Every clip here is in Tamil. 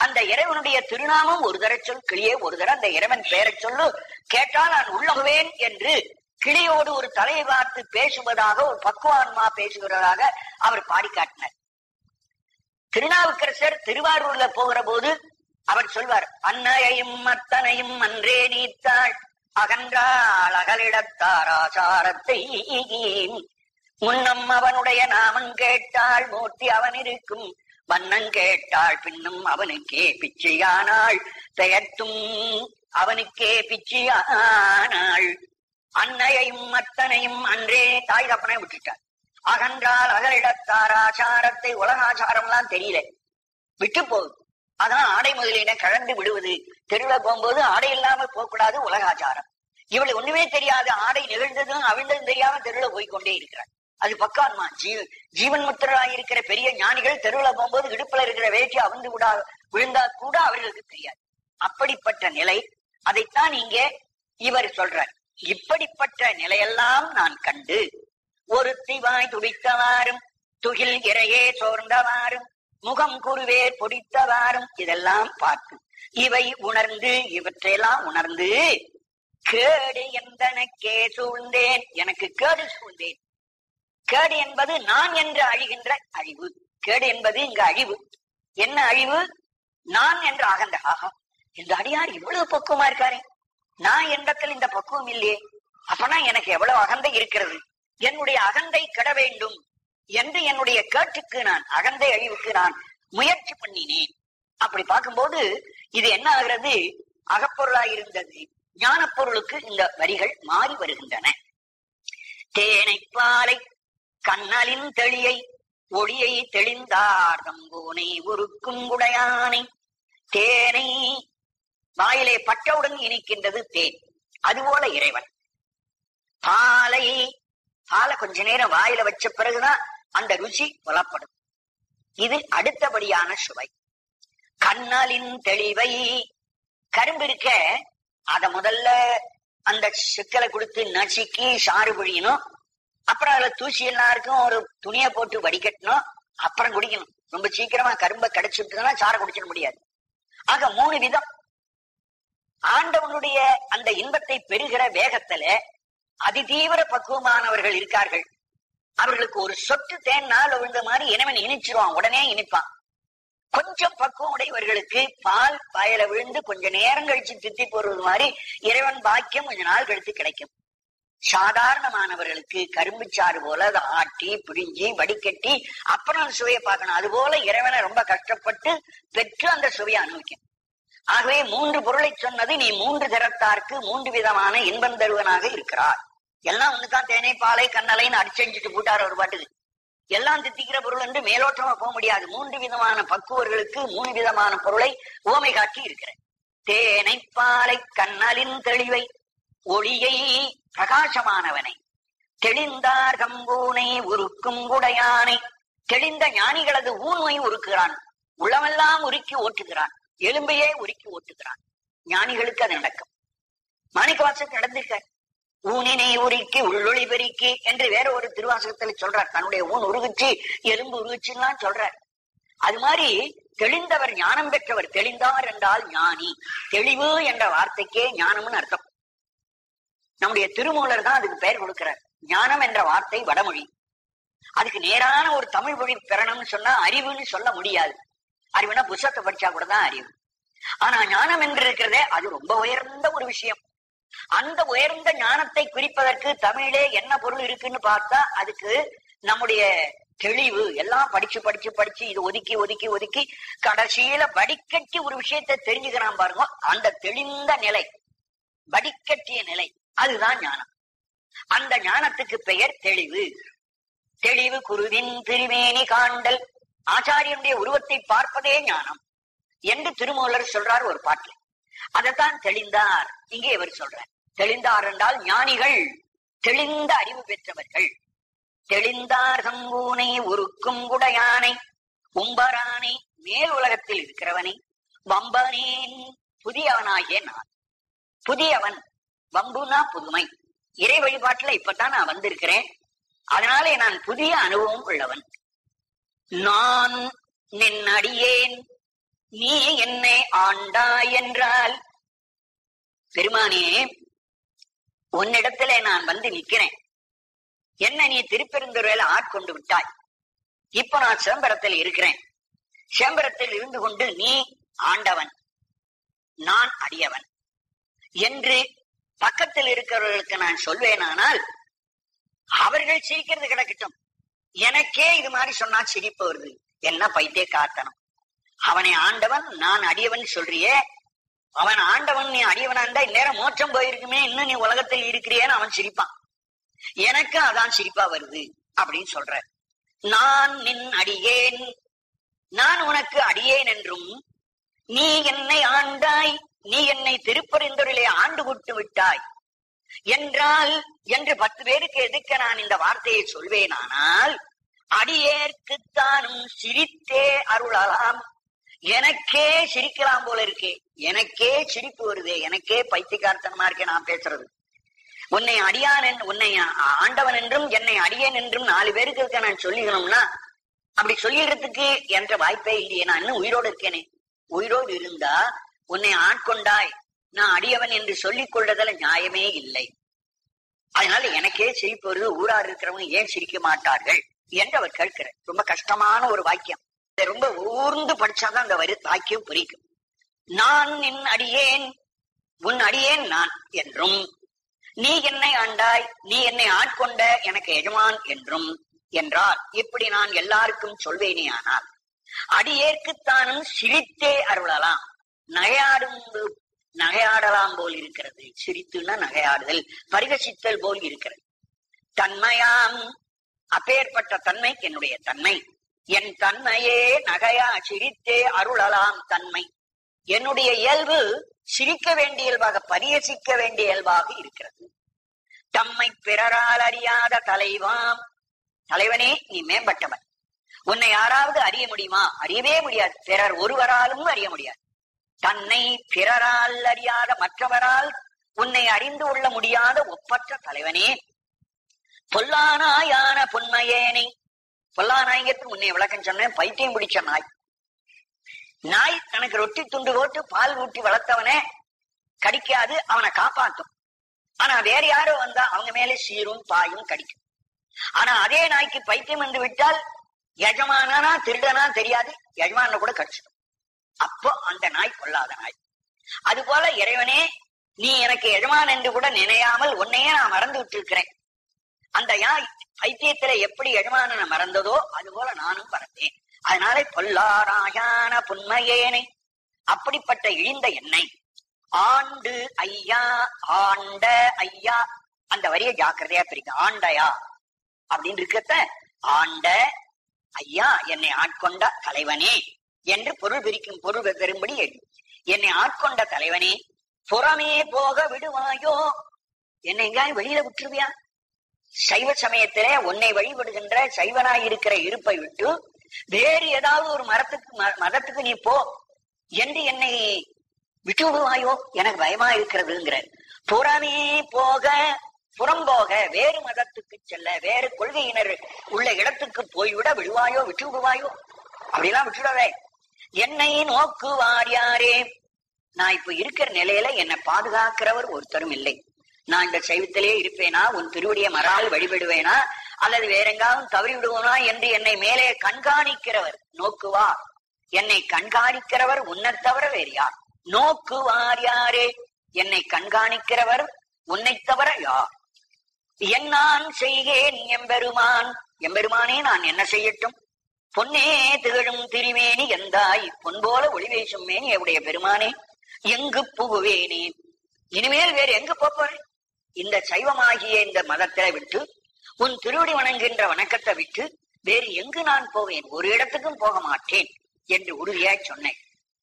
அந்த இறைவனுடைய திருநாமம் ஒரு தர சொல் கிளியே ஒரு தர அந்த இறைவன் பெயரை சொல்லு கேட்டால் நான் உள்ளகுவேன் என்று கிளியோடு ஒரு தலையை பார்த்து பேசுவதாக ஒரு பக்குவான்மா பேசுகிறதாக அவர் பாடி காட்டினார் திருநாவுக்கரசர் திருவாரூர்ல போகிற போது அவர் சொல்வார் அன்னையையும் அத்தனையும் அன்றே நீத்தாள் அகன்றாள் அகலிடத்தாராசாரத்தை முன்னம் அவனுடைய நாமம் கேட்டாள் மூர்த்தி அவன் இருக்கும் வண்ணம் கேட்டாள் பின்னும் அவனுக்கே பிச்சையானாள் பெயர்த்தும் அவனுக்கே பிச்சையானாள் அன்னையையும் அத்தனையும் அன்றே தாய் தப்பனை விட்டுட்டார் அகன்றால் அகலிடத்தார் ஆச்சாரத்தை உலகாச்சாரம் எல்லாம் தெரியல விட்டு போகுது அதான் ஆடை முதலின கலந்து விடுவது தெருவுல போகும்போது ஆடை இல்லாம போகக்கூடாது உலகாச்சாரம் இவளை ஒண்ணுமே தெரியாது ஆடை நிகழ்ந்ததும் அவிழ்ந்ததும் தெரியாம தெருவுல போய்க்கொண்டே இருக்கிறார் அது பக்கான்மா ஜீ ஜீவன் முத்திராய் இருக்கிற பெரிய ஞானிகள் தெருவுல போகும்போது இடுப்புல இருக்கிற வேட்டி அவிழ்ந்து விடா விழுந்தா கூட அவர்களுக்கு தெரியாது அப்படிப்பட்ட நிலை அதைத்தான் இங்கே இவர் சொல்றார் இப்படிப்பட்ட நிலையெல்லாம் நான் கண்டு ஒருத்தி வாய் துடித்தவாறும் துகில் இறையே சோர்ந்தவாறும் முகம் குருவே பொடித்தவாறும் இதெல்லாம் பார்த்து இவை உணர்ந்து இவற்றையெல்லாம் உணர்ந்து கேடு எந்தனக்கே சூழ்ந்தேன் எனக்கு கேடு சூழ்ந்தேன் கேடு என்பது நான் என்று அழிகின்ற அழிவு கேடு என்பது இங்கு அழிவு என்ன அழிவு நான் என்று அகந்த ஆகா இந்த அடியார் இவ்வளவு பக்குவமா இருக்காரே நான் எண்ணத்தில் இந்த பக்குவம் இல்லையே அப்பனா எனக்கு எவ்வளவு அகந்தை இருக்கிறது என்னுடைய அகந்தை கெட வேண்டும் என்று என்னுடைய கேட்டுக்கு நான் அகந்தை அழிவுக்கு நான் முயற்சி பண்ணினேன் அப்படி பார்க்கும்போது இது என்ன ஆகிறது அகப்பொருளாய் இருந்தது ஞானப் பொருளுக்கு இந்த வரிகள் மாறி வருகின்றன தேனை பாலை கண்ணலின் தெளியை ஒளியை தெளிந்தார் தம்போனை உருக்கும் குடையானை தேனை வாயிலே பட்டவுடன் இனிக்கின்றது தேன் அதுபோல இறைவன் பாலை பாலை கொஞ்ச நேரம் வாயில வச்ச பிறகுதான் அந்த ருசி புலப்படும் இது அடுத்தபடியான சுவை கண்ணலின் தெளிவை கரும்பு இருக்க அத முதல்ல அந்த சிக்கலை கொடுத்து நசுக்கி சாறு பிழியணும் அப்புறம் அதுல தூசி எல்லாம் இருக்கும் ஒரு துணியை போட்டு வடிகட்டணும் அப்புறம் குடிக்கணும் ரொம்ப சீக்கிரமா கரும்பை கடிச்சுட்டுனா சாரை குடிச்சிட முடியாது ஆக மூணு விதம் ஆண்டவனுடைய அந்த இன்பத்தை பெறுகிற வேகத்துல அதிதீவிர பக்குவமானவர்கள் இருக்கார்கள் அவர்களுக்கு ஒரு சொட்டு தேன்னால் விழுந்த மாதிரி இனவன் இனிச்சிருவான் உடனே இனிப்பான் கொஞ்சம் பக்குவம் உடையவர்களுக்கு பால் பாயல விழுந்து கொஞ்ச நேரம் கழிச்சு தித்தி போடுறது மாதிரி இறைவன் பாக்கியம் கொஞ்ச நாள் கழித்து கிடைக்கும் சாதாரணமானவர்களுக்கு கரும்பு சாறு போல அதை ஆட்டி பிழிஞ்சி வடிகட்டி அப்புறம் அந்த சுவையை பார்க்கணும் அது போல இறைவனை ரொம்ப கஷ்டப்பட்டு பெற்று அந்த சுவையை அனுபவிக்கும் ஆகவே மூன்று பொருளை சொன்னது நீ மூன்று தரத்தார்க்கு மூன்று விதமான இன்பம் தருவனாக இருக்கிறார் எல்லாம் ஒண்ணுதான் தேனை பாலை கண்ணலைன்னு அடிச்செஞ்சுட்டு போட்டார் ஒரு பாட்டுக்கு எல்லாம் தித்திக்கிற பொருள் என்று மேலோட்டமா போக முடியாது மூன்று விதமான பக்குவர்களுக்கு மூணு விதமான பொருளை ஓமை காட்டி இருக்கிற தேனை பாலை கண்ணலின் தெளிவை ஒளியை பிரகாசமானவனை தெளிந்தார் கம்பூனை உருக்கும் குடையானை தெளிந்த ஞானிகளது ஊன்மை உருக்குகிறான் உள்ளமெல்லாம் உருக்கி ஓட்டுகிறான் எலும்பையே உருக்கி ஓட்டுகிறான் ஞானிகளுக்கு அது நடக்கும் மாணிக்கவாசன் நடந்திருக்க ஊனினை உருக்கி உள்ளொளி பெருக்கி என்று வேற ஒரு திருவாசகத்துல சொல்றார் தன்னுடைய ஊன் உருகுச்சு எலும்பு உருகுச்சுலாம் சொல்றார் அது மாதிரி தெளிந்தவர் ஞானம் பெற்றவர் தெளிந்தார் என்றால் ஞானி தெளிவு என்ற வார்த்தைக்கே ஞானம்னு அர்த்தம் நம்முடைய திருமூலர் தான் அதுக்கு பெயர் கொடுக்கிறார் ஞானம் என்ற வார்த்தை வடமொழி அதுக்கு நேரான ஒரு தமிழ் மொழி பெறணும்னு சொன்னா அறிவுன்னு சொல்ல முடியாது அறிவுனா புத்தகத்தை படிச்சா கூட தான் அறிவு ஆனா ஞானம் என்று இருக்கிறதே அது ரொம்ப உயர்ந்த ஒரு விஷயம் அந்த உயர்ந்த ஞானத்தை குறிப்பதற்கு தமிழே என்ன பொருள் இருக்குன்னு பார்த்தா அதுக்கு நம்முடைய தெளிவு எல்லாம் படிச்சு படிச்சு படிச்சு இது ஒதுக்கி ஒதுக்கி ஒதுக்கி கடைசியில வடிகட்டி ஒரு விஷயத்தை தெரிஞ்சுக்கிறான் பாருங்க அந்த தெளிந்த நிலை வடிகட்டிய நிலை அதுதான் ஞானம் அந்த ஞானத்துக்கு பெயர் தெளிவு தெளிவு குருவின் திருமேனி காண்டல் ஆச்சாரியனுடைய உருவத்தை பார்ப்பதே ஞானம் என்று திருமூலர் சொல்றார் ஒரு பாட்டில் அதைத்தான் தெளிந்தார் இங்கே இவர் சொல்றார் தெளிந்தார் என்றால் ஞானிகள் தெளிந்த அறிவு பெற்றவர்கள் தெளிந்தார் சம்பூனை உருக்கும் குடையானை உம்பரானை மேல் உலகத்தில் இருக்கிறவனை வம்பனேன் புதியவனாகிய நான் புதியவன் வம்புனா புதுமை இறை வழிபாட்டுல இப்பதான் நான் வந்திருக்கிறேன் அதனாலே நான் புதிய அனுபவம் உள்ளவன் நான் நின் அடியேன் நீ என்னை ஆண்டாய் என்றால் பெருமானே உன்னிடத்திலே நான் வந்து நிக்கிறேன் என்ன நீ திருப்பெருந்துறையில ஆட்கொண்டு விட்டாய் இப்ப நான் சிதம்பரத்தில் இருக்கிறேன் சிதம்பரத்தில் இருந்து கொண்டு நீ ஆண்டவன் நான் அடியவன் என்று பக்கத்தில் இருக்கிறவர்களுக்கு நான் சொல்வேனானால் அவர்கள் சிரிக்கிறது கிடக்கட்டும் எனக்கே இது மாதிரி சொன்னா சிரிப்பு வருது என்ன பைத்தே காத்தனம் அவனை ஆண்டவன் நான் அடியவன் சொல்றியே அவன் ஆண்டவன் நீ அடியவனா இருந்தா இந்நேரம் மோட்சம் போயிருக்குமே இன்னும் நீ உலகத்தில் இருக்கிறியேன்னு அவன் சிரிப்பான் எனக்கு அதான் சிரிப்பா வருது அப்படின்னு சொல்ற நான் நின் அடியேன் நான் உனக்கு அடியேன் என்றும் நீ என்னை ஆண்டாய் நீ என்னை திருப்பரிந்துரையிலே ஆண்டு விட்டு விட்டாய் என்றால் என்று பத்து பேருக்கு எதுக்க நான் இந்த வார்த்தையை சொல்வேனானால் அடியேற்குத்தானும் சிரித்தே அருளலாம் எனக்கே சிரிக்கலாம் போல இருக்கே எனக்கே சிரிப்பு வருதே எனக்கே பைத்தியகார்த்தனமா இருக்கே நான் பேசுறது உன்னை அடியான் என்று- உன்னை ஆ- ஆண்டவன் என்றும் என்னை அடியேன் என்றும் நாலு பேருக்கு இருக்க நான் சொல்லிக்கணும்னா அப்படி சொல்லிடுறதுக்கு என்ற வாய்ப்பே இல்லையே நான் இன்னும் உயிரோடு இருக்கேனே உயிரோடு இருந்தா உன்னை ஆட்கொண்டாய் நான் அடியவன் என்று சொல்லிக் கொள்றதுல நியாயமே இல்லை அதனால எனக்கே சிரிப்பு வருது ஊரார் இருக்கிறவங்க ஏன் சிரிக்க மாட்டார்கள் என்று அவர் கேட்கிறார் ரொம்ப கஷ்டமான ஒரு வாக்கியம் இதை ரொம்ப ஊர்ந்து படிச்சாதான் அந்த வரி வாக்கியம் புரிக்கும் நான் நின் அடியேன் உன் அடியேன் நான் என்றும் நீ என்னை ஆண்டாய் நீ என்னை ஆட்கொண்ட எனக்கு எஜமான் என்றும் என்றால் இப்படி நான் எல்லாருக்கும் சொல்வேனே ஆனால் அடியேற்குத்தானும் சிரித்தே அருளலாம் நகையாடும் நகையாடலாம் போல் இருக்கிறது சிரித்துன்னா நகையாடுதல் பரிகசித்தல் போல் இருக்கிறது தன்மையாம் அப்பேற்பட்ட தன்மை என்னுடைய தன்மை என் தன்மையே நகையா சிரித்தே அருளலாம் தன்மை என்னுடைய இயல்பு சிரிக்க வேண்டிய இயல்பாக பரிகசிக்க வேண்டிய இயல்பாக இருக்கிறது தம்மை பிறரால் அறியாத தலைவாம் தலைவனே நீ மேம்பட்டவன் உன்னை யாராவது அறிய முடியுமா அறியவே முடியாது பிறர் ஒருவராலும் அறிய முடியாது தன்னை பிறரால் அறியாத மற்றவரால் உன்னை அறிந்து கொள்ள முடியாத ஒப்பற்ற தலைவனே பொல்லானாயான பொன்மையேனை பொல்லானாய்ங்கிறதுக்கு உன்னை விளக்கம் சொன்னேன் பைத்தியம் பிடிச்ச நாய் நாய் தனக்கு ரொட்டி துண்டு போட்டு பால் ஊட்டி வளர்த்தவனே கடிக்காது அவனை காப்பாத்தும் ஆனா வேற யாரோ வந்தா அவங்க மேலே சீரும் பாயும் கடிக்கும் ஆனா அதே நாய்க்கு பைத்தியம் வந்து விட்டால் எஜமானா திருடனா தெரியாது எஜமான கூட கடிச்சிடும் அப்போ அந்த நாய் கொள்ளாத நாய் அது போல இறைவனே நீ எனக்கு எஜமான் என்று கூட நினையாமல் உன்னையே நான் மறந்து விட்டு இருக்கிறேன் அந்த யாய் பைத்தியத்துல எப்படி எஜமான மறந்ததோ அது போல நானும் மறந்தேன் அதனால பொல்லாராயான புன்மையேனை அப்படிப்பட்ட இழிந்த எண்ணெய் ஆண்டு ஐயா ஆண்ட ஐயா அந்த வரியை ஜாக்கிரதையா பிரிக்க ஆண்டையா அப்படின்னு இருக்கத்த ஆண்ட ஐயா என்னை ஆட்கொண்ட தலைவனே என்று பொருள் பிரிக்கும் பொருள் பெறும்படி எழுது என்னை ஆட்கொண்ட தலைவனே புறமே போக விடுவாயோ என்னை எங்கேயாவது வெளியில விட்டுருவியா சைவ சமயத்திலே உன்னை வழிபடுகின்ற சைவனாய் இருக்கிற இருப்பை விட்டு வேறு ஏதாவது ஒரு மரத்துக்கு ம- மதத்துக்கு நீ போ என்று என்னை விட்டு விடுவாயோ எனக்கு பயமா இருக்கிறதுங்கிற புறமே போக புறம் போக வேறு மதத்துக்கு செல்ல வேறு கொள்கையினர் உள்ள இடத்துக்கு போய்விட விடுவாயோ விட்டு விடுவாயோ அப்படிலாம் விட்டுடவே என்னை நோக்குவார் யாரே நான் இப்ப இருக்கிற நிலையில என்னை பாதுகாக்கிறவர் ஒருத்தரும் இல்லை நான் இந்த சைவத்திலே இருப்பேனா உன் திருவடியை மறால் வழிபடுவேனா அல்லது வேற எங்காவது தவறி விடுவோனா என்று என்னை மேலே கண்காணிக்கிறவர் நோக்குவார் என்னை கண்காணிக்கிறவர் உன்னைத் தவிர வேறு யார் நோக்குவார் யாரே என்னை கண்காணிக்கிறவர் உன்னைத் தவிர யார் என் நான் செய்கேன் எம்பெருமான் எம்பெருமானே நான் என்ன செய்யட்டும் பொன்னே திகழும் திருமேனி எந்தாய் பொன் போல ஒளி வீசும் மேனி உடைய பெருமானே எங்கு புகுவேனே இனிமேல் வேறு எங்கு போப் போறேன் இந்த சைவமாகிய இந்த மதத்தை விட்டு உன் திருவடி வணங்குகின்ற வணக்கத்தை விட்டு வேறு எங்கு நான் போவேன் ஒரு இடத்துக்கும் போக மாட்டேன் என்று உறுதியாய் சொன்னேன்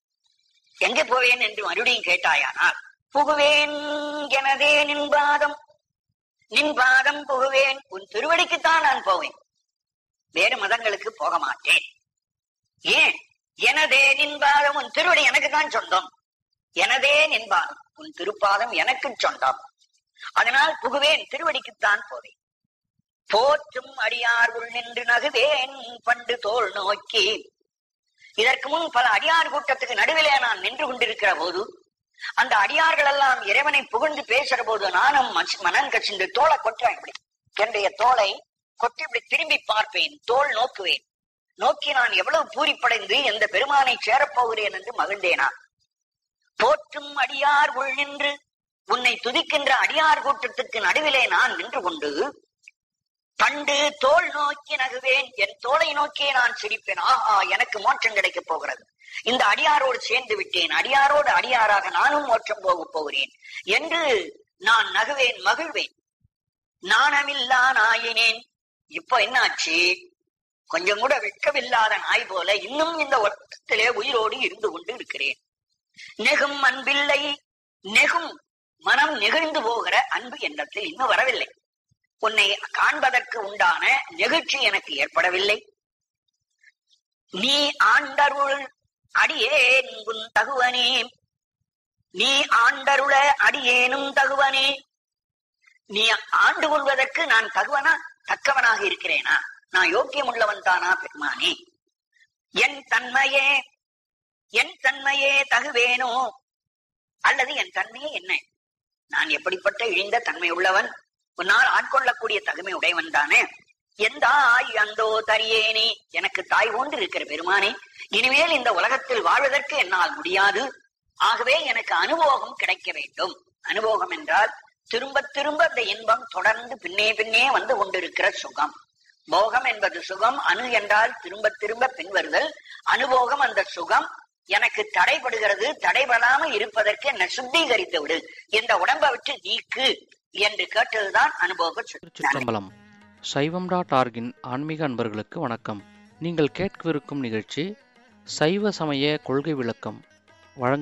எங்கே போவேன் என்று மறுபடியும் கேட்டாயானால் புகுவேன் எனதே நின் பாதம் நின் பாதம் புகுவேன் உன் திருவடிக்குத்தான் நான் போவேன் வேறு மதங்களுக்கு போக மாட்டேன் ஏன் எனதே நின் பாதம் உன் திருவடி எனக்கு தான் சொந்தம் எனதே நின் பாதம் உன் திருப்பாதம் எனக்கு சொந்தம் அதனால் புகுவேன் திருவடிக்குத்தான் போவேன் போற்றும் அடியார் உள் நின்று நகுவேன் பண்டு தோல் நோக்கி இதற்கு முன் பல அடியார் கூட்டத்துக்கு நடுவிலே நான் நின்று கொண்டிருக்கிற போது அந்த அடியார்கள் எல்லாம் இறைவனை புகழ்ந்து பேசுற போது நானும் மனசு- மனம் கசிந்து தோலை கொட்டுவேன் இப்படி என்னுடைய தோலை கொட்டி இப்படி திரும்பி பார்ப்பேன் தோல் நோக்குவேன் நோக்கி நான் எவ்வளவு பூரிப்படைந்து எந்த பெருமானை சேரப்போகிறேன் என்று மகிழ்ந்தேனா போற்றும் அடியார் உள் நின்று உன்னை துதிக்கின்ற அடியார் கூட்டத்துக்கு நடுவிலே நான் நின்று கொண்டு பண்டு தோல் நோக்கி நகுவேன் என் தோலை நோக்கியே நான் சிரிப்பேன் ஆஹா எனக்கு மோட்சம் கிடைக்கப் போகிறது இந்த அடியாரோடு சேர்ந்து விட்டேன் அடியாரோடு அடியாராக நானும் மோட்சம் போக போகிறேன் என்று நான் நகுவேன் மகிழ்வேன் நாணமில்லா நாயினேன் இப்போ என்னாச்சு கொஞ்சம் கூட வெட்கமில்லாத நாய் போல இன்னும் இந்த உலகத்திலே உயிரோடு இருந்து கொண்டு இருக்கிறேன் நெகும் அன்பில்லை நெகும் மனம் நெகிழ்ந்து போகிற அன்பு எண்ணத்தில் இன்னும் வரவில்லை உன்னை காண்பதற்கு உண்டான நெகிழ்ச்சி எனக்கு ஏற்படவில்லை நீ ஆண்டருள் அடியேன் உன் தகுவனே நீ ஆண்டருள அடியேனும் தகுவனே நீ ஆண்டு கொள்வதற்கு நான் தகுவனா தக்கவனாக இருக்கிறேனா நான் யோக்கியம் உள்ளவன் தானா பெருமானே என் தன்மையே என் தன்மையே தகுவேனோ அல்லது என் தன்மையே என்ன நான் எப்படிப்பட்ட இழிந்த தன்மை உள்ளவன் உன்னால் ஆட்கொள்ளக்கூடிய தகுமை உடையவன் தானே எந்த ஆய் அந்தோ தரியேனே எனக்கு தாய் போன்று இருக்கிற பெருமானே இனிமேல் இந்த உலகத்தில் வாழ்வதற்கு என்னால் முடியாது ஆகவே எனக்கு அனுபவம் கிடைக்க வேண்டும் அனுபவம் என்றால் திரும்ப திரும்ப அந்த இன்பம் தொடர்ந்து பின்னே பின்னே வந்து கொண்டிருக்கிற சுகம் போகம் என்பது சுகம் அணு என்றால் திரும்ப திரும்ப பின்வருதல் அனுபோகம் அந்த சுகம் எனக்கு தடைபடுகிறது தடைபடாமல் இருப்பதற்கு என்னை சுத்திகரித்து விடு இந்த உடம்பை விட்டு நீக்கு என்று கேட்டதுதான் அனுபவ சுத்தி திருச்சிற்றம்பலம் சைவம் டாட் ஆர்கின் ஆன்மீக அன்பர்களுக்கு வணக்கம் நீங்கள் கேட்கவிருக்கும் நிகழ்ச்சி சைவ சமய கொள்கை விளக்கம்